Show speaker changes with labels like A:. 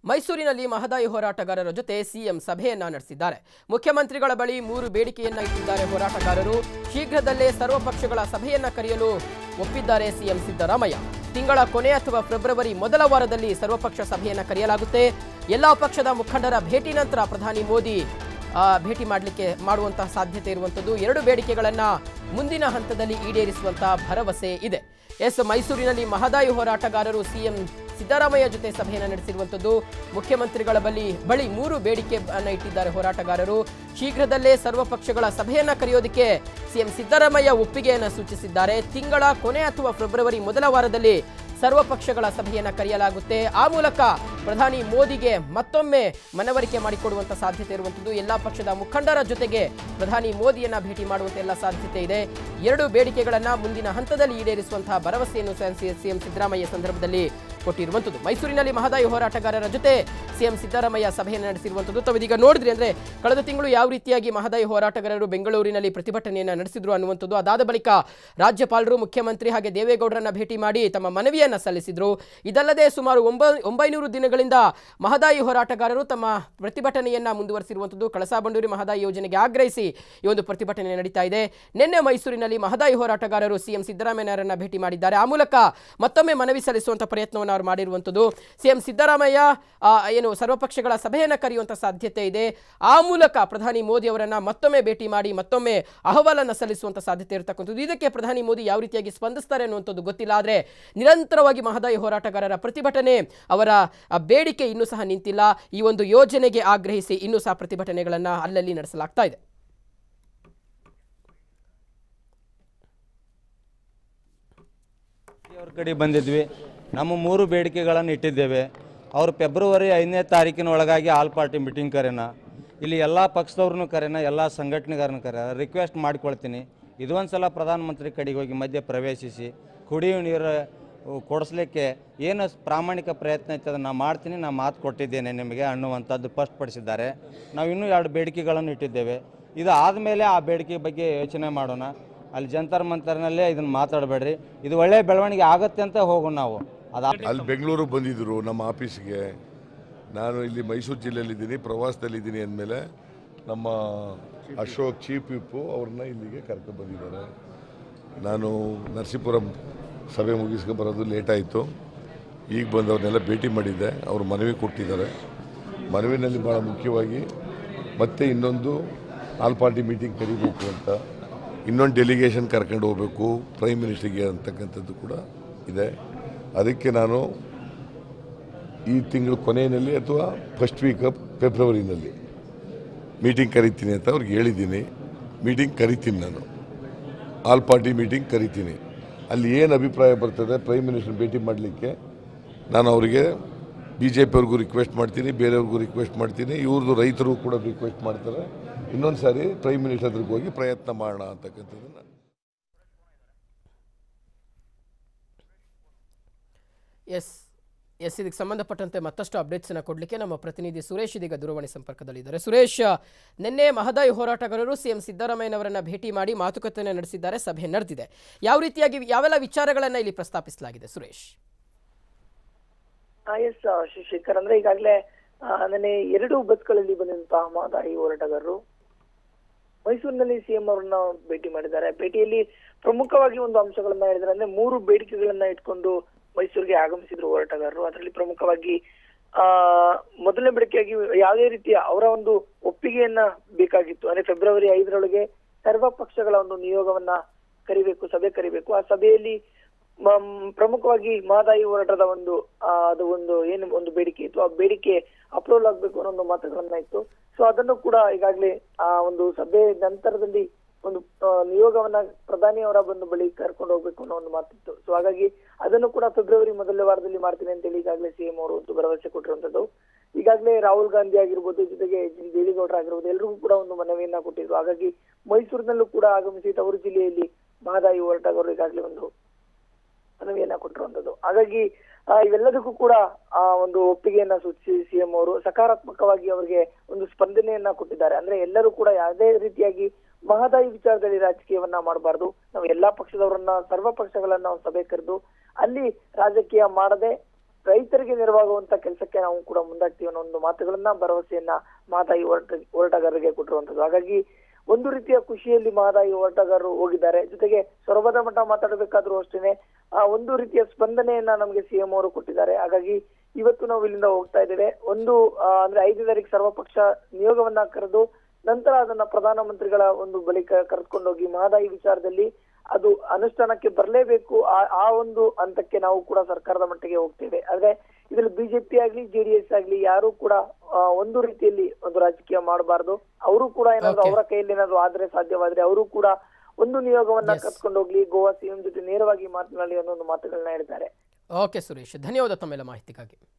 A: ಮೈಸೂರಿನಲ್ಲಿ ಮಹದಾಯಿ ಹೋರಾಟಗಾರರ ಜೊತೆ ಸಿಎಂ ಸಭೆಯನ್ನ ನಡೆಸಿದ್ದಾರೆ ಮುಖ್ಯಮಂತ್ರಿಗಳ ಬಳಿ ಮೂರು ಬೇಡಿಕೆಯನ್ನ ಇಟ್ಟಿದ್ದಾರೆ ಹೋರಾಟಗಾರರು ಶೀಘ್ರದಲ್ಲೇ ಸರ್ವಪಕ್ಷಗಳ ಸಭೆಯನ್ನ ಕರೆಯಲು ಒಪ್ಪಿದ್ದಾರೆ ಸಿಎಂ ಸಿದ್ದರಾಮಯ್ಯ ತಿಂಗಳ ಕೊನೆ ಅಥವಾ ಫೆಬ್ರವರಿ ಮೊದಲ ವಾರದಲ್ಲಿ ಸರ್ವಪಕ್ಷ ಸಭೆಯನ್ನ ಕರೆಯಲಾಗುತ್ತೆ ಎಲ್ಲಾ ಪಕ್ಷದ ಮುಖಂಡರ ಭೇಟಿ ನಂತರ ಪ್ರಧಾನಿ ಮೋದಿ ಆ, ಭೇಟಿ ಮಾಡಲಿಕ್ಕೆ ಮಾಡುವಂತಹ ಸಾಧ್ಯತೆ ಇರುವಂಥದ್ದು ಎರಡು ಬೇಡಿಕೆಗಳನ್ನ ಮುಂದಿನ ಹಂತದಲ್ಲಿ ಈಡೇರಿಸುವಂತಹ ಭರವಸೆ ಇದೆ ಎಸ್ ಮೈಸೂರಿನಲ್ಲಿ ಮಹದಾಯಿ ಹೋರಾಟಗಾರರು ಸಿಎಂ ಸಿದ್ದರಾಮಯ್ಯ ಜೊತೆ ಸಭೆಯನ್ನು ನಡೆಸಿರುವಂಥದ್ದು ಮುಖ್ಯಮಂತ್ರಿಗಳ ಬಳಿ ಬಳಿ ಮೂರು ಬೇಡಿಕೆಯನ್ನ ಇಟ್ಟಿದ್ದಾರೆ ಹೋರಾಟಗಾರರು ಶೀಘ್ರದಲ್ಲೇ ಸರ್ವಪಕ್ಷಗಳ ಸಭೆಯನ್ನ ಕರೆಯೋದಕ್ಕೆ ಸಿಎಂ ಸಿದ್ದರಾಮಯ್ಯ ಒಪ್ಪಿಗೆಯನ್ನು ಸೂಚಿಸಿದ್ದಾರೆ ತಿಂಗಳ ಕೊನೆ ಅಥವಾ ಫೆಬ್ರವರಿ ಮೊದಲ ವಾರದಲ್ಲಿ ಸರ್ವಪಕ್ಷಗಳ ಸಭೆಯನ್ನ ಕರೆಯಲಾಗುತ್ತೆ ಆ ಮೂಲಕ ಪ್ರಧಾನಿ ಮೋದಿಗೆ ಮತ್ತೊಮ್ಮೆ ಮನವರಿಕೆ ಮಾಡಿಕೊಡುವಂತ ಸಾಧ್ಯತೆ ಇರುವಂಥದ್ದು ಎಲ್ಲಾ ಪಕ್ಷದ ಮುಖಂಡರ ಜೊತೆಗೆ ಪ್ರಧಾನಿ ಮೋದಿಯನ್ನ ಭೇಟಿ ಮಾಡುವಂತ ಎಲ್ಲ ಸಾಧ್ಯತೆ ಇದೆ ಎರಡು ಬೇಡಿಕೆಗಳನ್ನ ಮುಂದಿನ ಹಂತದಲ್ಲಿ ಈಡೇರಿಸುವಂತಹ ಭರವಸೆಯನ್ನು ಸಿಎಂ ಸಿದ್ದರಾಮಯ್ಯ ಸಂದರ್ಭದಲ್ಲಿ ಕೊಟ್ಟಿರುವಂಥದ್ದು ಮೈಸೂರಿನಲ್ಲಿ ಮಹದಾಯಿ ಹೋರಾಟಗಾರರ ಜೊತೆ ಸಿಎಂ ಸಿದ್ದರಾಮಯ್ಯ ಸಭೆಯನ್ನು ನಡೆಸಿರುವಂಥದ್ದು ತಾವು ಇದೀಗ ನೋಡಿದ್ರಿ ಅಂದ್ರೆ ಕಳೆದ ತಿಂಗಳು ಯಾವ ರೀತಿಯಾಗಿ ಮಹದಾಯಿ ಹೋರಾಟಗಾರರು ಬೆಂಗಳೂರಿನಲ್ಲಿ ಪ್ರತಿಭಟನೆಯನ್ನ ನಡೆಸಿದ್ರು ಅನ್ನುವಂಥದ್ದು ಅದಾದ ಬಳಿಕ ರಾಜ್ಯಪಾಲರು ಮುಖ್ಯಮಂತ್ರಿ ಹಾಗೆ ದೇವೇಗೌಡರನ್ನ ಭೇಟಿ ಮಾಡಿ ತಮ್ಮ ಮನವಿಯನ್ನ ಸಲ್ಲಿಸಿದ್ರು ಇದಲ್ಲದೆ ಸುಮಾರು ಒಂಬ ಒಂಬೈನೂರು ದಿನಗಳಿಂದ ಮಹದಾಯಿ ಹೋರಾಟಗಾರರು ತಮ್ಮ ಪ್ರತಿಭಟನೆಯನ್ನ ಮುಂದುವರಿಸಿರುವಂಥದ್ದು ಕಳಸಾ ಬಂಡೂರಿ ಮಹದಾಯಿ ಯೋಜನೆಗೆ ಆಗ್ರಹಿಸಿ ಈ ಒಂದು ಪ್ರತಿಭಟನೆ ನಡೀತಾ ಇದೆ ನಿನ್ನೆ ಮೈಸೂರಿನಲ್ಲಿ ಮಹದಾಯಿ ಹೋರಾಟಗಾರರು ಸಿಎಂ ಸಿದ್ದರಾಮಯ್ಯರನ್ನ ಭೇಟಿ ಮಾಡಿದ್ದಾರೆ ಆ ಮೂಲಕ ಮತ್ತೊಮ್ಮೆ ಮನವಿ ಸಲ್ಲಿಸುವಂತ ಪ್ರಯತ್ನವನ್ನು ಅವರು ಮಾಡಿರುವಂಥದ್ದು ಸಿಎಂ ಸಿದ್ದರಾಮಯ್ಯ ಆ, ಏನು ಸರ್ವಪಕ್ಷಗಳ ಸಭೆಯನ್ನು ಕರೆಯುವಂತ ಸಾಧ್ಯತೆ ಇದೆ ಆ ಮೂಲಕ ಪ್ರಧಾನಿ ಮೋದಿ ಅವರನ್ನ ಮತ್ತೊಮ್ಮೆ ಭೇಟಿ ಮಾಡಿ ಮತ್ತೊಮ್ಮೆ ಅಹವಾಲನ್ನು ಸಲ್ಲಿಸುವಂತ ಸಾಧ್ಯತೆ ಇರತಕ್ಕಂಥದ್ದು ಇದಕ್ಕೆ ಪ್ರಧಾನಿ ಮೋದಿ ಯಾವ ರೀತಿಯಾಗಿ ಸ್ಪಂದಿಸ್ತಾರೆ ಅನ್ನುವಂಥದ್ದು ಗೊತ್ತಿಲ್ಲ ಆದರೆ ನಿರಂತರವಾಗಿ ಮಹದಾಯಿ ಹೋರಾಟಗಾರರ ಪ್ರತಿಭಟನೆ ಅವರ ಆ, ಬೇಡಿಕೆ ಇನ್ನೂ ಸಹ ನಿಂತಿಲ್ಲ ಈ ಒಂದು ಯೋಜನೆಗೆ ಆಗ್ರಹಿಸಿ ಇನ್ನೂ ಸಹ ಪ್ರತಿಭಟನೆಗಳನ್ನು ಅಲ್ಲಲ್ಲಿ ನಡೆಸಲಾಗ್ತಾ ಇದೆ
B: ಅವ್ರ ಕಡೆ ಬಂದಿದ್ವಿ ನಮ್ಮ ಮೂರು ಬೇಡಿಕೆಗಳನ್ನು ಇಟ್ಟಿದ್ದೇವೆ ಅವರು ಫೆಬ್ರವರಿ ಐದನೇ ತಾರೀಕಿನ ಒಳಗಾಗಿ ಆಲ್ ಪಾರ್ಟಿ ಮೀಟಿಂಗ್ ಕರೆನ ಇಲ್ಲಿ ಎಲ್ಲ ಪಕ್ಷದವ್ರನ್ನೂ ಕರೆನ ಎಲ್ಲ ಸಂಘಟನೆಗಾರನ್ನ ಕರೆ ರಿಕ್ವೆಸ್ಟ್ ಮಾಡ್ಕೊಳ್ತೀನಿ ಇದೊಂದು ಸಲ ಪ್ರಧಾನಮಂತ್ರಿ ಕಡೆಗೆ ಹೋಗಿ ಮಧ್ಯೆ ಪ್ರವೇಶಿಸಿ ಕುಡಿಯುವ ನೀರು ಕೊಡಿಸ್ಲಿಕ್ಕೆ ಏನು ಪ್ರಾಮಾಣಿಕ ಪ್ರಯತ್ನ ಐತೆ ಅದನ್ನು ಮಾಡ್ತೀನಿ ನಾನು ಮಾತು ಕೊಟ್ಟಿದ್ದೇನೆ ನಿಮಗೆ ಅನ್ನುವಂಥದ್ದು ಸ್ಪಷ್ಟಪಡಿಸಿದ್ದಾರೆ ನಾವು ಇನ್ನೂ ಎರಡು ಬೇಡಿಕೆಗಳನ್ನು ಇಟ್ಟಿದ್ದೇವೆ ಇದು ಆದಮೇಲೆ ಆ ಬೇಡಿಕೆ ಬಗ್ಗೆ ಯೋಚನೆ ಮಾಡೋಣ ಅಲ್ಲಿ ಜಂತರ್ ಮಂತರ್ನಲ್ಲೇ ಇದನ್ನು ಮಾತಾಡಬೇಡ್ರಿ ಇದು ಒಳ್ಳೆಯ ಬೆಳವಣಿಗೆ ಆಗುತ್ತೆ ಅಂತ ಹೋಗೋಣ ನಾವು ಅದು
C: ಅಲ್ಲಿ ಬೆಂಗಳೂರು ಬಂದಿದ್ದರು ನಮ್ಮ ಆಫೀಸ್ಗೆ ನಾನು ಇಲ್ಲಿ ಮೈಸೂರು ಜಿಲ್ಲೆಯಲ್ಲಿದ್ದೀನಿ ಪ್ರವಾಸದಲ್ಲಿದ್ದೀನಿ ಅಂದಮೇಲೆ ನಮ್ಮ ಅಶೋಕ್ ಚೀಫ್ ವಿಪ್ಪು ಅವ್ರನ್ನ ಇಲ್ಲಿಗೆ ಕರ್ಕೊಂಡು ಬಂದಿದ್ದಾರೆ ನಾನು ನರಸೀಪುರಂ ಸಭೆ ಮುಗಿಸ್ಕೊಂಡು ಬರೋದು ಲೇಟ್ ಆಯಿತು ಈಗ ಬಂದವ್ರನ್ನೆಲ್ಲ ಭೇಟಿ ಮಾಡಿದ್ದೆ ಅವರು ಮನವಿ ಕೊಟ್ಟಿದ್ದಾರೆ ಮನವಿನಲ್ಲಿ ಭಾಳ ಮುಖ್ಯವಾಗಿ ಮತ್ತೆ ಇನ್ನೊಂದು ಆಲ್ ಪಾರ್ಟಿ ಮೀಟಿಂಗ್ ಕರಿಬೇಕು ಅಂತ ಇನ್ನೊಂದು ಡೆಲಿಗೇಷನ್ ಕರ್ಕೊಂಡು ಹೋಗಬೇಕು ಪ್ರೈಮ್ ಮಿನಿಸ್ಟರ್ಗೆ ಅಂತಕ್ಕಂಥದ್ದು ಕೂಡ ಇದೆ ಅದಕ್ಕೆ ನಾನು ಈ ತಿಂಗಳ ಕೊನೆಯಲ್ಲಿ ಅಥವಾ ಫಸ್ಟ್ ವೀಕ್ ಆಫ್ ಫೆಬ್ರವರಿನಲ್ಲಿ ಮೀಟಿಂಗ್ ಕರಿತೀನಿ ಅಂತ ಅವ್ರಿಗೆ ಹೇಳಿದ್ದೀನಿ ಮೀಟಿಂಗ್ ಕರಿತೀನಿ ನಾನು ಆಲ್ ಪಾರ್ಟಿ ಮೀಟಿಂಗ್ ಕರಿತೀನಿ ಅಲ್ಲಿ ಏನು ಅಭಿಪ್ರಾಯ ಬರ್ತದೆ ಪ್ರೈಮ್ ಮಿನಿಸ್ಟರ್ ಭೇಟಿ ಮಾಡಲಿಕ್ಕೆ ನಾನು ಅವರಿಗೆ ಬಿ ಜೆ ಪಿಯವ್ರಿಗೂ ರಿಕ್ವೆಸ್ಟ್ ಮಾಡ್ತೀನಿ ಬೇರೆಯವ್ರಿಗೂ ರಿಕ್ವೆಸ್ಟ್ ಮಾಡ್ತೀನಿ ಇವ್ರದ್ದು ರೈತರು ಕೂಡ ರಿಕ್ವೆಸ್ಟ್ ಮಾಡ್ತಾರೆ ಇನ್ನೊಂದು ಸಾರಿ ಪ್ರೈಮ್ ಮಿನಿಸ್ಟರ್ ಹತ್ರಕ್ಕೆ ಹೋಗಿ ಪ್ರಯತ್ನ ಮಾಡೋಣ ಅಂತಕ್ಕಂಥದ್ದನ್ನು
A: ಎಸ್ ಎಸ್ ಇದಕ್ಕೆ ಸಂಬಂಧಪಟ್ಟಂತೆ ಮತ್ತಷ್ಟು ಅಪ್ಡೇಟ್ಸನ್ನು ಕೊಡಲಿಕ್ಕೆ ನಮ್ಮ ಪ್ರತಿನಿಧಿ ಸುರೇಶ್ ಇದೀಗ ದೂರವಾಣಿ ಸಂಪರ್ಕದಲ್ಲಿದ್ದಾರೆ ಸುರೇಶ್ ನಿನ್ನೆ ಮಹದಾಯಿ ಹೋರಾಟಗಾರರು ಸಿಎಂ ಸಿದ್ದರಾಮಯ್ಯನವರನ್ನ ಭೇಟಿ ಮಾಡಿ ಮಾತುಕತೆಯನ್ನು ನಡೆಸಿದ್ದಾರೆ ಸಭೆ ನಡೆದಿದೆ ಯಾವ ರೀತಿಯಾಗಿ ಯಾವೆಲ್ಲ ವಿಚಾರಗಳನ್ನು ಇಲ್ಲಿ ಪ್ರಸ್ತಾಪಿಸಲಾಗಿದೆ ಸುರೇಶ್
D: ಎಸ್ ಶಿವಶೇಖರ್ ಅಂದ್ರೆ ಈಗಾಗಲೇ ನನಗೆ ಎರಡು ಬಸ್ಗಳಲ್ಲಿ ಬಂದಂತಹ ಮಹದಾಯಿ ಹೋರಾಟಗಾರರು ಮೈಸೂರಿನಲ್ಲಿ ಸಿಎಂ ಅವರನ್ನ ಭೇಟಿ ಮಾಡಿದ್ದಾರೆ ಭೇಟಿಯಲ್ಲಿ ಪ್ರಮುಖವಾಗಿ ಒಂದು ಅಂಶಗಳನ್ನ ಹೇಳಿದ್ರೆ ಅಂದ್ರೆ ಮೂರು ಬೇಡಿಕೆಗಳನ್ನ ಇಟ್ಕೊಂಡು ಮೈಸೂರಿಗೆ ಆಗಮಿಸಿದ್ರು ಹೋರಾಟಗಾರರು ಅದರಲ್ಲಿ ಪ್ರಮುಖವಾಗಿ ಆ ಮೊದಲನೇ ಬೇಡಿಕೆಯಾಗಿ ಯಾವುದೇ ರೀತಿಯ ಅವರ ಒಂದು ಒಪ್ಪಿಗೆಯನ್ನ ಬೇಕಾಗಿತ್ತು ಅಂದ್ರೆ ಫೆಬ್ರವರಿ ಐದರೊಳಗೆ ಸರ್ವ ಪಕ್ಷಗಳ ಒಂದು ನಿಯೋಗವನ್ನ ಕರಿಬೇಕು ಸಭೆ ಕರಿಬೇಕು ಆ ಸಭೆಯಲ್ಲಿ ಮ- ಪ್ರಮುಖವಾಗಿ ಮಹದಾಯಿ ಹೋರಾಟದ ಒಂದು ಆ, ಅದು ಒಂದು ಏನು ಒಂದು ಬೇಡಿಕೆ ಇತ್ತು ಆ ಬೇಡಿಕೆ ಅಪ್ರೂವಲ್ ಆಗ್ಬೇಕು ಅನ್ನೋ ಒಂದು ಮಾತುಗಳನ್ನ ಇತ್ತು ಸೊ ಅದನ್ನು ಕೂಡ ಈಗಾಗಲೇ ಆ ಒಂದು ಸಭೆ ನಂತರದಲ್ಲಿ ಒಂದು ಆ, ನಿಯೋಗವನ್ನ ಪ್ರಧಾನಿ ಅವರ ಬಂದು ಬಳಿ ಕರ್ಕೊಂಡು ಹೋಗ್ಬೇಕು ಅನ್ನೋ ಒಂದು ಮಾತಿತ್ತು ಸೊ ಹಾಗಾಗಿ ಅದನ್ನು ಕೂಡ ಫೆಬ್ರವರಿ ಮೊದಲನೇ ವಾರದಲ್ಲಿ ಮಾಡ್ತೀನಿ ಅಂತೇಳಿ ಈಗಾಗಲೇ ಸಿಎಂ ಅವರು ಒಂದು ಭರವಸೆ ಕೊಟ್ಟಿರುವಂತದ್ದು ಈಗಾಗಲೇ ರಾಹುಲ್ ಗಾಂಧಿ ಆಗಿರ್ಬೋದು ಜೊತೆಗೆ ಜಿ ದೇವೇಗೌಡರು ಆಗಿರ್ಬೋದು ಎಲ್ರಿಗೂ ಕೂಡ ಒಂದು ಮನವಿಯನ್ನ ಕೊಟ್ಟಿದ್ರು ಹಾಗಾಗಿ ಮೈಸೂರಿನಲ್ಲೂ ಕೂಡ ಆಗಮಿಸಿ ತವರು ಜಿಲ್ಲೆಯಲ್ಲಿ ಮಹದಾಯಿ ಹೋರಾಟಗಾರರು ಈಗಾಗಲೇ ಒಂದು ಮನವಿಯನ್ನ ಕೊಟ್ಟಿರುವಂತದ್ದು ಹಾಗಾಗಿ ಆ, ಇವೆಲ್ಲದಕ್ಕೂ ಕೂಡ ಆ ಒಂದು ಒಪ್ಪಿಗೆಯನ್ನ ಸೂಚಿಸಿ ಸಿಎಂ ಅವರು ಸಕಾರಾತ್ಮಕವಾಗಿ ಅವರಿಗೆ ಒಂದು ಸ್ಪಂದನೆಯನ್ನ ಕೊಟ್ಟಿದ್ದಾರೆ ಅಂದ್ರೆ ಎಲ್ಲರೂ ಕೂಡ ಯಾವುದೇ ರೀತಿಯಾಗಿ ಮಹದಾಯಿ ವಿಚಾರದಲ್ಲಿ ರಾಜಕೀಯವನ್ನ ಮಾಡಬಾರ್ದು ನಾವು ಎಲ್ಲಾ ಪಕ್ಷದವರನ್ನ ಸರ್ವ ಪಕ್ಷಗಳನ್ನ ನಾವು ಸಭೆ ಕರೆದು ಅಲ್ಲಿ ರಾಜಕೀಯ ಮಾಡದೆ ರೈತರಿಗೆ ನೆರವಾಗುವಂತ ಕೆಲಸಕ್ಕೆ ನಾವು ಕೂಡ ಮುಂದಾಗ್ತೀವಿ ಅನ್ನೋ ಒಂದು ಮಾತುಗಳನ್ನ ಭರವಸೆಯನ್ನ ಮಹದಾಯಿ ಹೋರಾಟ ಹೋರಾಟಗಾರರಿಗೆ ಕೊಟ್ಟಿರುವಂತದ್ದು ಹಾಗಾಗಿ ಒಂದು ರೀತಿಯ ಖುಷಿಯಲ್ಲಿ ಮಹದಾಯಿ ಹೋರಾಟಗಾರರು ಹೋಗಿದ್ದಾರೆ ಜೊತೆಗೆ ಸೊರಬದ ಮಠ ಮಾತಾಡಬೇಕಾದ್ರೂ ಅಷ್ಟೇನೆ ಆ ಒಂದು ರೀತಿಯ ಸ್ಪಂದನೆಯನ್ನ ನಮಗೆ ಸಿಎಂ ಅವರು ಕೊಟ್ಟಿದ್ದಾರೆ ಹಾಗಾಗಿ ಇವತ್ತು ನಾವು ಇಲ್ಲಿಂದ ಹೋಗ್ತಾ ಇದ್ದೇವೆ ಒಂದು ಆ, ಅಂದ್ರೆ ಐದನೇ ತಾರೀಕು ಸರ್ವಪಕ್ಷ ನಿಯೋಗವನ್ನ ಕರೆದು ನಂತರ ಅದನ್ನ ಪ್ರಧಾನಮಂತ್ರಿಗಳ ಒಂದು ಬಳಿಕ ಕರೆದುಕೊಂಡೋಗಿ ಮಹದಾಯಿ ವಿಚಾರದಲ್ಲಿ ಅದು ಅನುಷ್ಠಾನಕ್ಕೆ ಬರಲೇಬೇಕು ಆ ಆ ಒಂದು ಹಂತಕ್ಕೆ ನಾವು ಕೂಡ ಸರ್ಕಾರದ ಮಟ್ಟಿಗೆ ಹೋಗ್ತೇವೆ ಆದ್ರೆ ಇದ್ರಲ್ಲಿ ಬಿಜೆಪಿ ಆಗ್ಲಿ ಜೆಡಿಎಸ್ ಆಗ್ಲಿ ಯಾರು ಕೂಡ ಆ, ಒಂದು ರೀತಿಯಲ್ಲಿ ಒಂದು ರಾಜಕೀಯ ಮಾಡಬಾರ್ದು ಅವರು ಕೂಡ ಏನಾದ್ರು
A: Okay.
D: ಅವರ ಕೈಯಲ್ಲಿ ಏನಾದ್ರು ಆದ್ರೆ ಸಾಧ್ಯವಾದ್ರೆ ಅವರು ಕೂಡ ಒಂದು ನಿಯೋಗವನ್ನ
A: Yes.
D: ಕರ್ಕೊಂಡು ಹೋಗ್ಲಿ ಗೋವಾ ಸಿಎಂ ಜೊತೆ ನೇರವಾಗಿ ಮಾತನಾಡಿ ಅನ್ನೋ ಒಂದು ಮಾತುಗಳನ್ನ ಹೇಳಿದ್ದಾರೆ
A: ಓಕೆ ಸುರೇಶ್ ಧನ್ಯವಾದ ತಮ್ಮೆಲ್ಲ ಮಾಹಿತಿಗಾಗಿ